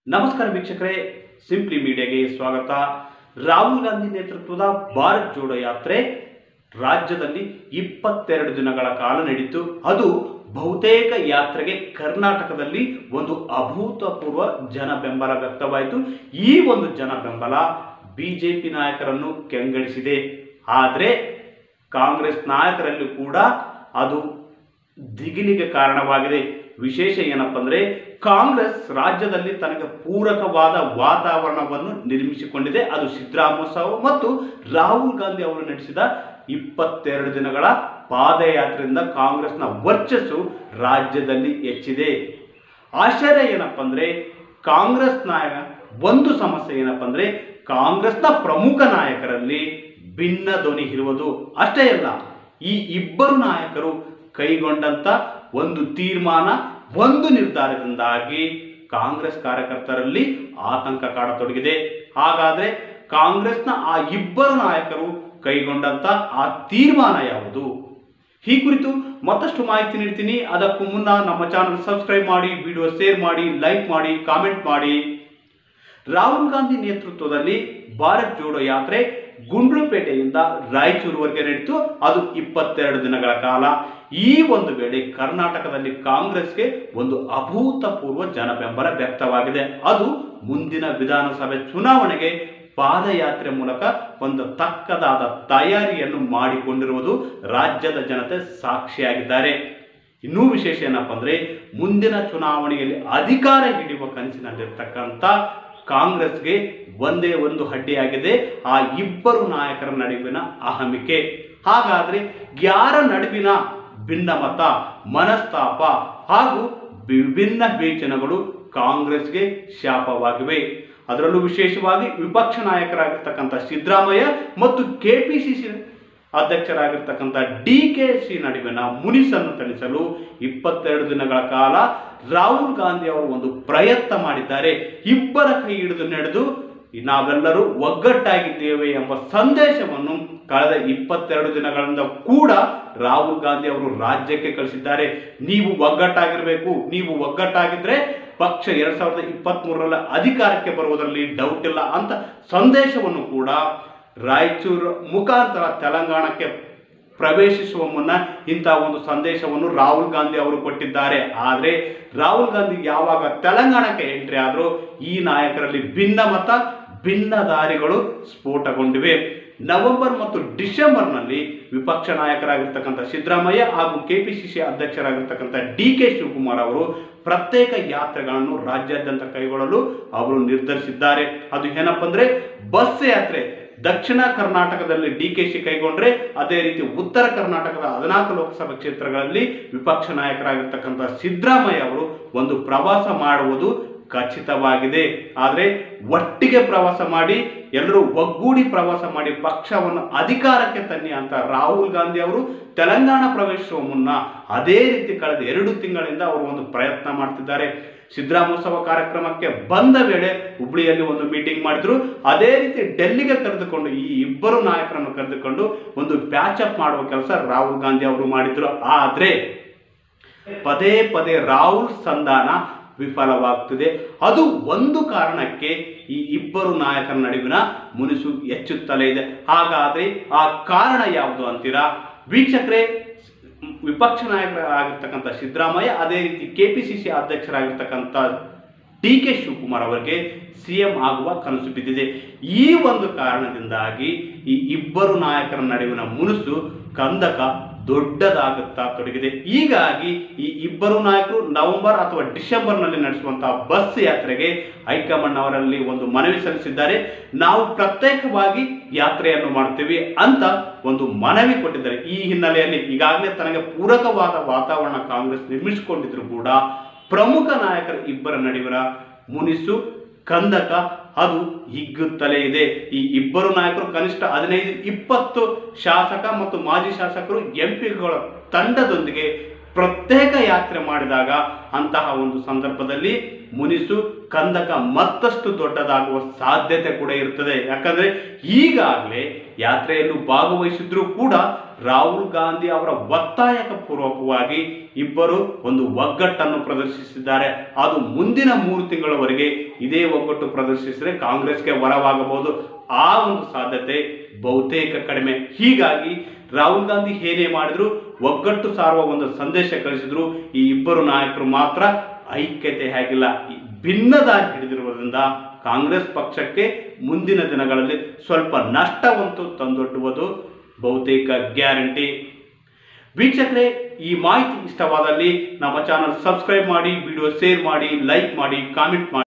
ನಮಸ್ಕಾರ ವೀಕ್ಷಕರೇ ಸಿಂಪ್ಲಿ ಮೀಡಿಯಾಗೆ ಸ್ವಾಗತ ರಾಹುಲ್ ಗಾಂಧಿ ನೇತೃತ್ವದ ಭಾರತ್ ಜೋಡೋ ಯಾತ್ರೆ ರಾಜ್ಯದಲ್ಲಿ ಇಪ್ಪತ್ತೆರಡು ದಿನಗಳ ಕಾಲ ನಡೀತು ಅದು ಬಹುತೇಕ ಯಾತ್ರೆಗೆ ಕರ್ನಾಟಕದಲ್ಲಿ ಒಂದು ಅಭೂತಪೂರ್ವ ಜನ ಬೆಂಬಲ ವ್ಯಕ್ತವಾಯಿತು ಈ ಒಂದು ಜನ ಬೆಂಬಲ ಬಿಜೆಪಿ ನಾಯಕರನ್ನು ಕೆಂಗಡಿಸಿದೆ ಆದರೆ ಕಾಂಗ್ರೆಸ್ ನಾಯಕರಲ್ಲಿ ಕೂಡ ಅದು ದಿಗಿಲಿಗೆ ಕಾರಣವಾಗಿದೆ ವಿಶೇಷ ಏನಪ್ಪ ಅಂದರೆ ಕಾಂಗ್ರೆಸ್ ರಾಜ್ಯದಲ್ಲಿ ತನಗೆ ಪೂರಕವಾದ ವಾತಾವರಣವನ್ನು ನಿರ್ಮಿಸಿಕೊಂಡಿದೆ ಅದು ಸಿದ್ದರಾಮಯ್ಯ ಮತ್ತು ರಾಹುಲ್ ಗಾಂಧಿ ಅವರು ನಡೆಸಿದ ಇಪ್ಪತ್ತೆರಡು ದಿನಗಳ ಪಾದಯಾತ್ರೆಯಿಂದ ಕಾಂಗ್ರೆಸ್ನ ವರ್ಚಸ್ಸು ರಾಜ್ಯದಲ್ಲಿ ಹೆಚ್ಚಿದೆ ಆಶ್ಚರ್ಯ ಏನಪ್ಪ ಅಂದರೆ ಕಾಂಗ್ರೆಸ್ ನಾಯಕ ಒಂದು ಸಮಸ್ಯೆ ಏನಪ್ಪ ಅಂದರೆ ಕಾಂಗ್ರೆಸ್ನ ಪ್ರಮುಖ ನಾಯಕರಲ್ಲಿ ಭಿನ್ನ ಧ್ವನಿ ಇರುವುದು ಅಷ್ಟೇ ಅಲ್ಲ ಈ ಇಬ್ಬರು ನಾಯಕರು ಕೈಗೊಂಡಂತ ಒಂದು ತೀರ್ಮಾನ ಒಂದು ನಿರ್ಧಾರದಿಂದಾಗಿ ಕಾಂಗ್ರೆಸ್ ಕಾರ್ಯಕರ್ತರಲ್ಲಿ ಆತಂಕ ಕಾಡತೊಡಗಿದೆ ಹಾಗಾದ್ರೆ ಕಾಂಗ್ರೆಸ್ನ ಆ ಇಬ್ಬರು ನಾಯಕರು ಕೈಗೊಂಡಂತ ಆ ತೀರ್ಮಾನ ಯಾವುದು ಈ ಕುರಿತು ಮತ್ತಷ್ಟು ಮಾಹಿತಿ ನೀಡ್ತೀನಿ ಅದಕ್ಕೂ ಮುನ್ನ ನಮ್ಮ ಚಾನಲ್ ಸಬ್ಸ್ಕ್ರೈಬ್ ಮಾಡಿ ವಿಡಿಯೋ ಶೇರ್ ಮಾಡಿ ಲೈಕ್ ಮಾಡಿ ಕಾಮೆಂಟ್ ಮಾಡಿ ರಾಹುಲ್ ಗಾಂಧಿ ನೇತೃತ್ವದಲ್ಲಿ ಭಾರತ್ ಜೋಡೋ ಯಾತ್ರೆ ಗುಂಡ್ಲುಪೇಟೆಯಿಂದ ರಾಯಚೂರುವರೆಗೆ ನಡೀತು ಅದು ಇಪ್ಪತ್ತೆರಡು ದಿನಗಳ ಕಾಲ ಈ ಒಂದು ವೇಳೆ ಕರ್ನಾಟಕದಲ್ಲಿ ಕಾಂಗ್ರೆಸ್ಗೆ ಒಂದು ಅಭೂತಪೂರ್ವ ಜನ ಬೆಂಬಲ ವ್ಯಕ್ತವಾಗಿದೆ ಅದು ಮುಂದಿನ ವಿಧಾನಸಭೆ ಚುನಾವಣೆಗೆ ಪಾದಯಾತ್ರೆ ಮೂಲಕ ಒಂದು ತಕ್ಕದಾದ ತಯಾರಿಯನ್ನು ಮಾಡಿಕೊಂಡಿರುವುದು ರಾಜ್ಯದ ಜನತೆ ಸಾಕ್ಷಿಯಾಗಿದ್ದಾರೆ ಇನ್ನೂ ವಿಶೇಷ ಏನಪ್ಪ ಅಂದ್ರೆ ಮುಂದಿನ ಚುನಾವಣೆಯಲ್ಲಿ ಅಧಿಕಾರ ಹಿಡಿಯುವ ಕನಸಿನಲ್ಲಿರ್ತಕ್ಕಂಥ ಕಾಂಗ್ರೆಸ್ಗೆ ಒಂದೇ ಒಂದು ಅಡ್ಡಿಯಾಗಿದೆ ಆ ಇಬ್ಬರು ನಾಯಕರ ನಡುವಿನ ಅಹಮಿಕೆ ಹಾಗಾದ್ರೆ ಯಾರ ನಡುವಿನ ಭಿನ್ನಮತ ಮನಸ್ತಾಪ ಹಾಗೂ ವಿಭಿನ್ನ ವೀಕ್ಷಣೆಗಳು ಕಾಂಗ್ರೆಸ್ಗೆ ಶಾಪವಾಗಿವೆ ಅದರಲ್ಲೂ ವಿಶೇಷವಾಗಿ ವಿಪಕ್ಷ ನಾಯಕರಾಗಿರ್ತಕ್ಕಂಥ ಸಿದ್ದರಾಮಯ್ಯ ಮತ್ತು ಕೆಪಿಸಿಸಿ ಅಧ್ಯಕ್ಷರಾಗಿರ್ತಕ್ಕಂಥ ಡಿ ಕೆ ಸಿ ನಡುವಿನ ಮುನಿಸನ್ನು ತಣಿಸಲು ಇಪ್ಪತ್ತೆರಡು ದಿನಗಳ ಕಾಲ ರಾಹುಲ್ ಗಾಂಧಿ ಅವರು ಒಂದು ಪ್ರಯತ್ನ ಮಾಡಿದ್ದಾರೆ ಇಬ್ಬರ ಕೈ ಹಿಡಿದು ನಡೆದು ನಾವೆಲ್ಲರೂ ಒಗ್ಗಟ್ಟಾಗಿದ್ದೇವೆ ಎಂಬ ಸಂದೇಶವನ್ನು ಕಳೆದ ಇಪ್ಪತ್ತೆರಡು ದಿನಗಳಿಂದ ಕೂಡ ರಾಹುಲ್ ಗಾಂಧಿ ಅವರು ರಾಜ್ಯಕ್ಕೆ ಕಳಿಸಿದ್ದಾರೆ ನೀವು ಒಗ್ಗಟ್ಟಾಗಿರಬೇಕು ನೀವು ಒಗ್ಗಟ್ಟಾಗಿದ್ರೆ ಪಕ್ಷ ಎರಡ್ ಸಾವಿರದ ಇಪ್ಪತ್ತ್ ಮೂರರಲ್ಲಿ ಅಧಿಕಾರಕ್ಕೆ ಬರುವುದರಲ್ಲಿ ಡೌಟ್ ಇಲ್ಲ ಅಂತ ಸಂದೇಶವನ್ನು ಕೂಡ ರಾಯಚೂರು ಮುಖಾಂತರ ತೆಲಂಗಾಣಕ್ಕೆ ಪ್ರವೇಶಿಸುವ ಮುನ್ನ ಇಂತಹ ಒಂದು ಸಂದೇಶವನ್ನು ರಾಹುಲ್ ಗಾಂಧಿ ಅವರು ಕೊಟ್ಟಿದ್ದಾರೆ ಆದರೆ ರಾಹುಲ್ ಗಾಂಧಿ ಯಾವಾಗ ತೆಲಂಗಾಣಕ್ಕೆ ಎಂಟ್ರಿ ಆದರೂ ಈ ನಾಯಕರಲ್ಲಿ ಭಿನ್ನ ಮತ ಭಿನ್ನ ದಾರಿಗಳು ಸ್ಫೋಟಗೊಂಡಿವೆ ನವೆಂಬರ್ ಮತ್ತು ಡಿಸೆಂಬರ್ನಲ್ಲಿ ವಿಪಕ್ಷ ನಾಯಕರಾಗಿರ್ತಕ್ಕಂಥ ಸಿದ್ದರಾಮಯ್ಯ ಹಾಗೂ ಕೆಪಿಸಿಸಿ ಅಧ್ಯಕ್ಷರಾಗಿರ್ತಕ್ಕಂಥ ಡಿ ಕೆ ಶಿವಕುಮಾರ್ ಅವರು ಪ್ರತ್ಯೇಕ ಯಾತ್ರೆಗಳನ್ನು ರಾಜ್ಯಾದ್ಯಂತ ಕೈಗೊಳ್ಳಲು ಅವರು ನಿರ್ಧರಿಸಿದ್ದಾರೆ ಅದು ಏನಪ್ಪ ಅಂದ್ರೆ ಬಸ್ ಯಾತ್ರೆ ದಕ್ಷಿಣ ಕರ್ನಾಟಕದಲ್ಲಿ ಡಿ ಕೆ ಶಿ ಕೈಗೊಂಡ್ರೆ ಅದೇ ರೀತಿ ಉತ್ತರ ಕರ್ನಾಟಕದ ಹದಿನಾಲ್ಕು ಲೋಕಸಭಾ ಕ್ಷೇತ್ರಗಳಲ್ಲಿ ವಿಪಕ್ಷ ನಾಯಕರಾಗಿರ್ತಕ್ಕಂಥ ಸಿದ್ದರಾಮಯ್ಯ ಅವರು ಒಂದು ಪ್ರವಾಸ ಮಾಡುವುದು ಖಚಿತವಾಗಿದೆ ಆದರೆ ಒಟ್ಟಿಗೆ ಪ್ರವಾಸ ಮಾಡಿ ಎಲ್ಲರೂ ಒಗ್ಗೂಡಿ ಪ್ರವಾಸ ಮಾಡಿ ಪಕ್ಷವನ್ನು ಅಧಿಕಾರಕ್ಕೆ ತನ್ನಿ ಅಂತ ರಾಹುಲ್ ಗಾಂಧಿ ಅವರು ತೆಲಂಗಾಣ ಪ್ರವೇಶಿಸುವ ಮುನ್ನ ಅದೇ ರೀತಿ ಕಳೆದ ಎರಡು ತಿಂಗಳಿಂದ ಅವರು ಒಂದು ಪ್ರಯತ್ನ ಮಾಡ್ತಿದ್ದಾರೆ ಸಿದ್ದರಾಮೋತ್ಸವ ಕಾರ್ಯಕ್ರಮಕ್ಕೆ ಬಂದ ವೇಳೆ ಹುಬ್ಳಿಯಲ್ಲಿ ಒಂದು ಮೀಟಿಂಗ್ ಮಾಡಿದ್ರು ಅದೇ ರೀತಿ ಡೆಲ್ಲಿಗೆ ಕರೆದುಕೊಂಡು ಈ ಇಬ್ಬರು ನಾಯಕರನ್ನು ಕರೆದುಕೊಂಡು ಒಂದು ಪ್ಯಾಚ್ ಅಪ್ ಮಾಡುವ ಕೆಲಸ ರಾಹುಲ್ ಗಾಂಧಿ ಅವರು ಮಾಡಿದ್ರು ಆದ್ರೆ ಪದೇ ಪದೇ ರಾಹುಲ್ ಸಂಧಾನ ವಿಫಲವಾಗ್ತಿದೆ ಅದು ಒಂದು ಕಾರಣಕ್ಕೆ ಈ ಇಬ್ಬರು ನಾಯಕರ ನಡುವಿನ ಮುನಿಸು ಹೆಚ್ಚುತ್ತಲೇ ಇದೆ ಹಾಗಾದ್ರೆ ಆ ಕಾರಣ ಯಾವುದು ಅಂತೀರಾ ವೀಕ್ಷಕರೇ ವಿಪಕ್ಷ ನಾಯಕರಾಗಿರ್ತಕ್ಕಂಥ ಸಿದ್ದರಾಮಯ್ಯ ಅದೇ ರೀತಿ ಕೆಪಿಸಿಸಿ ಅಧ್ಯಕ್ಷರಾಗಿರ್ತಕ್ಕಂಥ ಡಿ ಕೆ ಶಿವಕುಮಾರ್ ಅವರಿಗೆ ಸಿ ಎಂ ಆಗುವ ಕನಸು ಬಿದ್ದಿದೆ ಈ ಒಂದು ಕಾರಣದಿಂದಾಗಿ ಈ ಇಬ್ಬರು ನಾಯಕರ ನಡುವಿನ ಮುನುಸು ಕಂದಕ ದೊಡ್ಡದಾಗುತ್ತಾ ತೊಡಗಿದೆ ಹೀಗಾಗಿ ಈ ಇಬ್ಬರು ನಾಯಕರು ನವೆಂಬರ್ ಅಥವಾ ಡಿಸೆಂಬರ್ನಲ್ಲಿ ನಡೆಸುವಂತಹ ಬಸ್ ಯಾತ್ರೆಗೆ ಹೈಕಮಾಂಡ್ ಅವರಲ್ಲಿ ಒಂದು ಮನವಿ ಸಲ್ಲಿಸಿದ್ದಾರೆ ನಾವು ಪ್ರತ್ಯೇಕವಾಗಿ ಯಾತ್ರೆಯನ್ನು ಮಾಡ್ತೀವಿ ಅಂತ ಒಂದು ಮನವಿ ಕೊಟ್ಟಿದ್ದಾರೆ ಈ ಹಿನ್ನೆಲೆಯಲ್ಲಿ ಈಗಾಗಲೇ ತನಗೆ ಪೂರಕವಾದ ವಾತಾವರಣ ಕಾಂಗ್ರೆಸ್ ನಿರ್ಮಿಸಿಕೊಂಡಿದ್ರು ಕೂಡ ಪ್ರಮುಖ ನಾಯಕರ ಇಬ್ಬರ ನಡುವಿನ ಮುನಿಸು ಕಂದಕ ಅದು ಹಿಗ್ಗುತ್ತಲೇ ಇದೆ ಈ ಇಬ್ಬರು ನಾಯಕರು ಕನಿಷ್ಠ ಹದಿನೈದು ಇಪ್ಪತ್ತು ಶಾಸಕ ಮತ್ತು ಮಾಜಿ ಶಾಸಕರು ಎಂಪಿಗಳ ತಂಡದೊಂದಿಗೆ ಪ್ರತ್ಯೇಕ ಯಾತ್ರೆ ಮಾಡಿದಾಗ ಅಂತಹ ಒಂದು ಸಂದರ್ಭದಲ್ಲಿ ಮುನಿಸು ಕಂದಕ ಮತ್ತಷ್ಟು ದೊಡ್ಡದಾಗುವ ಸಾಧ್ಯತೆ ಕೂಡ ಇರ್ತದೆ ಯಾಕಂದ್ರೆ ಈಗಾಗಲೇ ಯಾತ್ರೆಯನ್ನು ಭಾಗವಹಿಸಿದ್ರೂ ಕೂಡ ರಾಹುಲ್ ಗಾಂಧಿ ಅವರ ಒತ್ತಾಯಕ ಪೂರ್ವಕವಾಗಿ ಇಬ್ಬರು ಒಂದು ಒಗ್ಗಟ್ಟನ್ನು ಪ್ರದರ್ಶಿಸಿದ್ದಾರೆ ಅದು ಮುಂದಿನ ಮೂರು ತಿಂಗಳವರೆಗೆ ಇದೇ ಒಗ್ಗಟ್ಟು ಪ್ರದರ್ಶಿಸಿದರೆ ಕಾಂಗ್ರೆಸ್ಗೆ ವರವಾಗಬಹುದು ಆ ಒಂದು ಸಾಧ್ಯತೆ ಬಹುತೇಕ ಕಡಿಮೆ ಹೀಗಾಗಿ ರಾಹುಲ್ ಗಾಂಧಿ ಏನೇ ಮಾಡಿದ್ರು ಒಗ್ಗಟ್ಟು ಸಾರುವ ಒಂದು ಸಂದೇಶ ಕಳಿಸಿದ್ರು ಈ ಇಬ್ಬರು ನಾಯಕರು ಮಾತ್ರ ಐಕ್ಯತೆ ಆಗಿಲ್ಲ ಈ ಭಿನ್ನ ದಾರಿ ಹಿಡಿದಿರುವುದರಿಂದ ಕಾಂಗ್ರೆಸ್ ಪಕ್ಷಕ್ಕೆ ಮುಂದಿನ ದಿನಗಳಲ್ಲಿ ಸ್ವಲ್ಪ ನಷ್ಟವಂತೂ ತಂದೊಡ್ಡುವುದು ಬಹುತೇಕ ಗ್ಯಾರಂಟಿ ವೀಕ್ಷಕರೇ ಈ ಮಾಹಿತಿ ಇಷ್ಟವಾದಲ್ಲಿ ನಮ್ಮ ಚಾನಲ್ ಸಬ್ಸ್ಕ್ರೈಬ್ ಮಾಡಿ ವಿಡಿಯೋ ಶೇರ್ ಮಾಡಿ ಲೈಕ್ ಮಾಡಿ ಕಾಮೆಂಟ್ ಮಾಡಿ